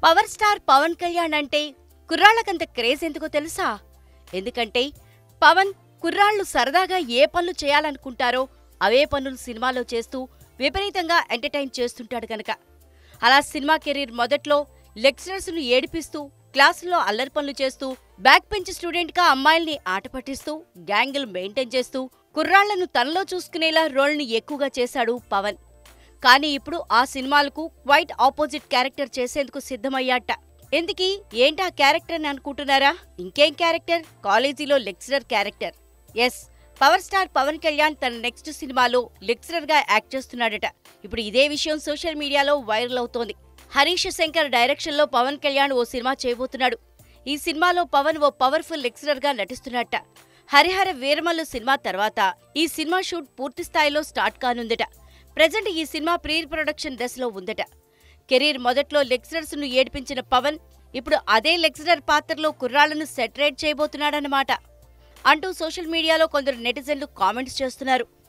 power star Pawan Kalyan అంటే కుర్రాళ్ళకంత craze ఎందుకో తెలుసా ఎందుకంటే పవన్ కుర్రాళ్ళు సరదాగా ఏ పనులు చేయాలనుకుంటారో అవే పనులు సినిమాలో చేస్తూ విపరీతంగా ఎంటర్టైన్ చేస్తుంటాడు కనుక అలా సినిమా కెరీర్ మొదట్లో లెక్చరర్స్ ను ఏడిపిస్తూ క్లాసుల్లో అల్లరి పనులు చేస్తూ బ్యాక్ బెంచ్ స్టూడెంట్ గా అమ్మాయిల్ని ఆట పట్టిస్తూ గ్యాంగులు మెయింటైన్ చేస్తూ కుర్రాళ్లను తనలో చూసుకునేలా రోల్ని ఎక్కువగా చేశాడు పవన్ కానీ ఇప్పుడు ఆ సినిమాలకు క్వైట్ ఆపోజిట్ క్యారెక్టర్ చేసేందుకు సిద్ధమయ్యాట ఎందుకీ ఏంటా క్యారెక్టర్ అని అనుకుంటున్నారా ఇంకేం క్యారెక్టర్ కాలేజీలో lecturer character yes power star Pawan Kalyan తన నెక్స్ట్ సినిమాలో లెక్చరర్ గా యాక్ట్ చేస్తున్నాడట ఇప్పుడు ఇదే విషయం సోషల్ మీడియాలో వైరల్ అవుతోంది హరీష్ శంకర్ డైరెక్షన్ లో పవన్ కళ్యాణ్ ఓ సినిమా చేయబోతున్నాడు ఈ సినిమాలో పవన్ ఓ పవర్ఫుల్ లెక్చరర్ గా నటిస్తున్నట్ట హరిహర వీరమల్లు సినిమా తర్వాత ఈ సినిమా షూట్ పూర్తి స్థాయిలో స్టార్ట్ కానుందట ప్రజెంట్ ఈ సినిమా ప్రీ ప్రొడక్షన్ దశలో ఉందట కెరీర్ మొదట్లో లెక్చరర్స్ ను ఏడిపించిన పవన్ ఇప్పుడు అదే లెక్చరర్ పాత్రలో కుర్రాళ్లను సెటరేట్ చేయబోతున్నాడన్నమాట అంటూ సోషల్ మీడియాలో కొందరు నెటిజన్లు కామెంట్స్ చేస్తున్నారు